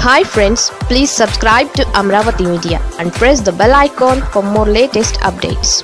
hi friends please subscribe to Amaravati media and press the bell icon for more latest updates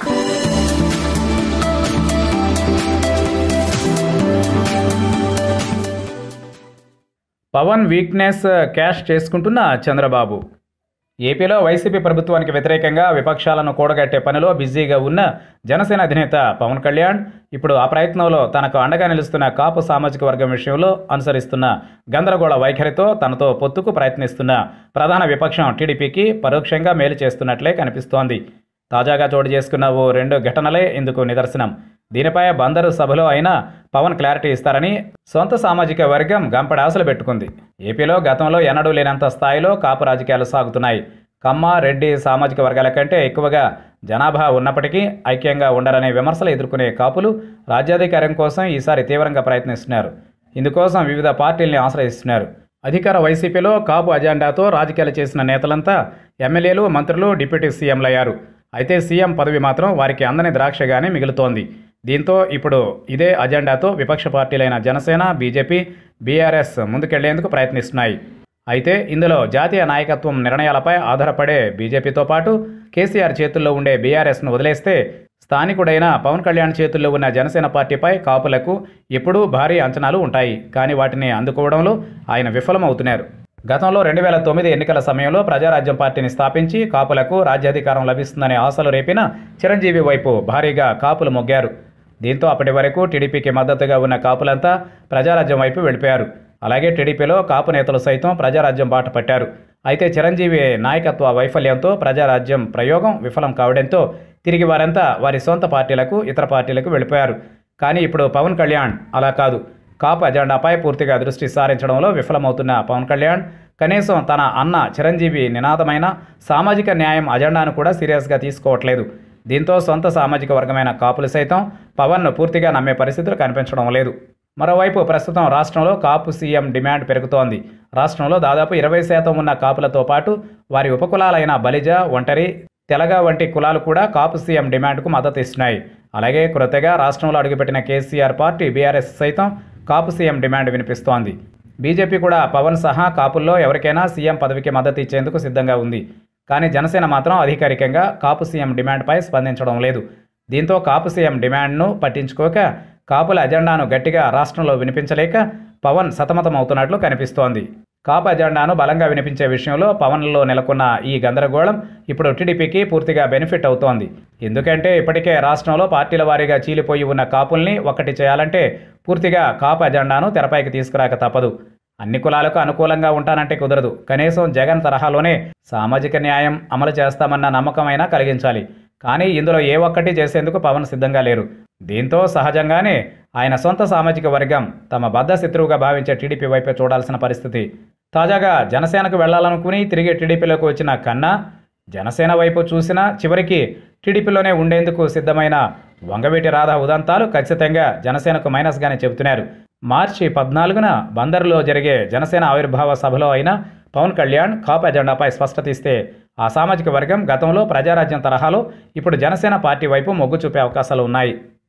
Pawan weakness cash చేసుకుంటున్న చంద్రబాబు ఏపీలో YCP ప్రభుత్వానికి వ్యతిరేకంగా విపక్షాలను కూడగట్టే పనిలో బిజీగా ఉన్న జనసేన అధినేత పవన్ కళ్యాణ్ ఇప్పుడు ఆ ప్రయత్నంలో తనకు అండగా నిలుస్తున్న కాపు సామాజిక వర్గం విషయంలో అనుసరిస్తున్న గందరగోళ వైఖరితో తనతో పొత్తుకు ప్రయత్నిస్తున్న ప్రధాన విపక్షం టీడీపీకి పరోక్షంగా మేలు చేస్తున్నట్లే కనిపిస్తోంది తాజాగా చోటు చేసుకున్న ఓ రెండు ఘటనలే ఇందుకు నిదర్శనం దీనిపై బందరు సభలో అయినా పవన్ క్లారిటీ ఇస్తారని సొంత సామాజిక వర్గం గంపడి ఆశలు పెట్టుకుంది ఏపీలో గతంలో ఎన్నడూ లేనంత స్థాయిలో కాపు రాజకీయాలు సాగుతున్నాయి కమ్మ రెడ్డి సామాజిక వర్గాల కంటే ఎక్కువగా జనాభా ఉన్నప్పటికీ ఐక్యంగా ఉండరనే విమర్శలు ఎదుర్కొనే కాపులు రాజ్యాధికారం కోసం ఈసారి తీవ్రంగా ప్రయత్నిస్తున్నారు ఇందుకోసం వివిధ పార్టీల్ని ఆశ్రయిస్తున్నారు అధికార వైసీపీలో కాపు అజెండాతో రాజకీయాలు చేసిన నేతలంతా ఎమ్మెల్యేలు మంత్రులు డిప్యూటీ సీఎంలయ్యారు అయితే సీఎం పదవి మాత్రం వారికి అందని ద్రాక్షగానే మిగులుతోంది దీంతో ఇప్పుడు ఇదే అజెండాతో విపక్ష పార్టీలైన జనసేన బీజేపీ బీఆర్ఎస్ ముందుకెళ్లేందుకు ప్రయత్నిస్తున్నాయి అయితే ఇందులో జాతీయ నాయకత్వం నిర్ణయాలపై ఆధారపడే బీజేపీతో పాటు కేసీఆర్ చేతుల్లో ఉండే బీఆర్ఎస్ను వదిలేస్తే స్థానికుడైన పవన్ కళ్యాణ్ చేతుల్లో ఉన్న జనసేన పార్టీపై కాపులకు ఎప్పుడూ భారీ అంచనాలు ఉంటాయి కానీ వాటిని అందుకోవడంలో ఆయన విఫలమవుతున్నారు గతంలో రెండు వేల తొమ్మిది ఎన్నికల సమయంలో ప్రజారాజ్యం పార్టీని స్థాపించి కాపులకు రాజ్యాధికారం లభిస్తుందనే ఆశలు రేపిన చిరంజీవి వైపు భారీగా కాపులు మొగ్గారు దీంతో అప్పటి వరకు టీడీపీకి మద్దతుగా ఉన్న కాపులంతా ప్రజారాజ్యం వైపు వెళ్ళిపోయారు అలాగే టీడీపీలో కాపు నేతలు సైతం ప్రజారాజ్యం బాట పట్టారు అయితే చిరంజీవి నాయకత్వ వైఫల్యంతో ప్రజారాజ్యం ప్రయోగం విఫలం కావడంతో తిరిగి వారంతా వారి సొంత పార్టీలకు ఇతర పార్టీలకు వెళ్ళిపోయారు కానీ ఇప్పుడు పవన్ కళ్యాణ్ అలా కాదు కాపు అజెండాపై పూర్తిగా దృష్టి సారించడంలో విఫలమవుతున్న పవన్ కళ్యాణ్ కనీసం తన అన్న చిరంజీవి నినాదమైన సామాజిక న్యాయం అజెండాను కూడా సీరియస్గా తీసుకోవట్లేదు దీంతో సొంత సామాజిక వర్గమైన కాపులు సైతం పవన్ను పూర్తిగా నమ్మే పరిస్థితులు కనిపించడం లేదు మరోవైపు ప్రస్తుతం రాష్ట్రంలో కాపు సీఎం డిమాండ్ పెరుగుతోంది రాష్ట్రంలో దాదాపు ఇరవై శాతం ఉన్న కాపులతో పాటు వారి ఉపకులాలైన బలిజ ఒంటరి తెలగ వంటి కులాలు కూడా కాపు సీఎం డిమాండ్కు మద్దతు ఇస్తున్నాయి అలాగే క్రొత్తగా రాష్ట్రంలో అడుగుపెట్టిన కేసీఆర్ పార్టీ బీఆర్ఎస్ సైతం కాపు సీఎం డిమాండ్ వినిపిస్తోంది బీజేపీ కూడా పవన్ సహా కాపుల్లో ఎవరికైనా సీఎం పదవికి మద్దతు ఇచ్చేందుకు సిద్ధంగా ఉంది కానీ జనసేన మాత్రం అధికారికంగా కాపు సీఎం డిమాండ్పై స్పందించడం లేదు దీంతో కాపు సీఎం డిమాండ్ను పట్టించుకోక కాపుల అజెండాను గట్టిగా రాష్ట్రంలో వినిపించలేక పవన్ సతమతమవుతున్నట్లు కనిపిస్తోంది కాపు అజెండాను బలంగా వినిపించే విషయంలో పవన్లో నెలకొన్న ఈ గందరగోళం ఇప్పుడు టీడీపీకి పూర్తిగా బెనిఫిట్ అవుతోంది ఎందుకంటే ఇప్పటికే రాష్ట్రంలో పార్టీల వారీగా చీలిపోయి ఉన్న కాపుల్ని ఒక్కటి చేయాలంటే పూర్తిగా కాపు అజెండాను తెరపైకి తీసుకురాక తప్పదు అన్ని కులాలకు అనుకూలంగా ఉంటానంటే కుదరదు కనీసం జగన్ తరహాలోనే సామాజిక న్యాయం అమలు చేస్తామన్న నమ్మకమైనా కలిగించాలి కానీ ఇందులో ఏ ఒక్కటి చేసేందుకు పవన్ సిద్ధంగా లేరు దీంతో సహజంగానే ఆయన సొంత సామాజిక వర్గం తమ బద్ధ శత్రువుగా భావించే టీడీపీ వైపే చూడాల్సిన పరిస్థితి తాజాగా జనసేనకు వెళ్లాలనుకుని తిరిగి టీడీపీలోకి వచ్చిన కన్నా జనసేన వైపు చూసినా చివరికి టీడీపీలోనే ఉండేందుకు సిద్ధమైన వంగవీటి రాధా ఉదంతాలు ఖచ్చితంగా జనసేనకు మైనస్గానే చెబుతున్నారు మార్చి పద్నాలుగున బందర్లో జరిగే జనసేన ఆవిర్భావ సభలో అయినా పవన్ కళ్యాణ్ కాపు ఎజెండాపై స్పష్టత ఇస్తే ఆ సామాజిక వర్గం గతంలో ప్రజారాజ్యం తరహాలో ఇప్పుడు జనసేన పార్టీ వైపు మొగ్గు చూపే అవకాశాలు ఉన్నాయి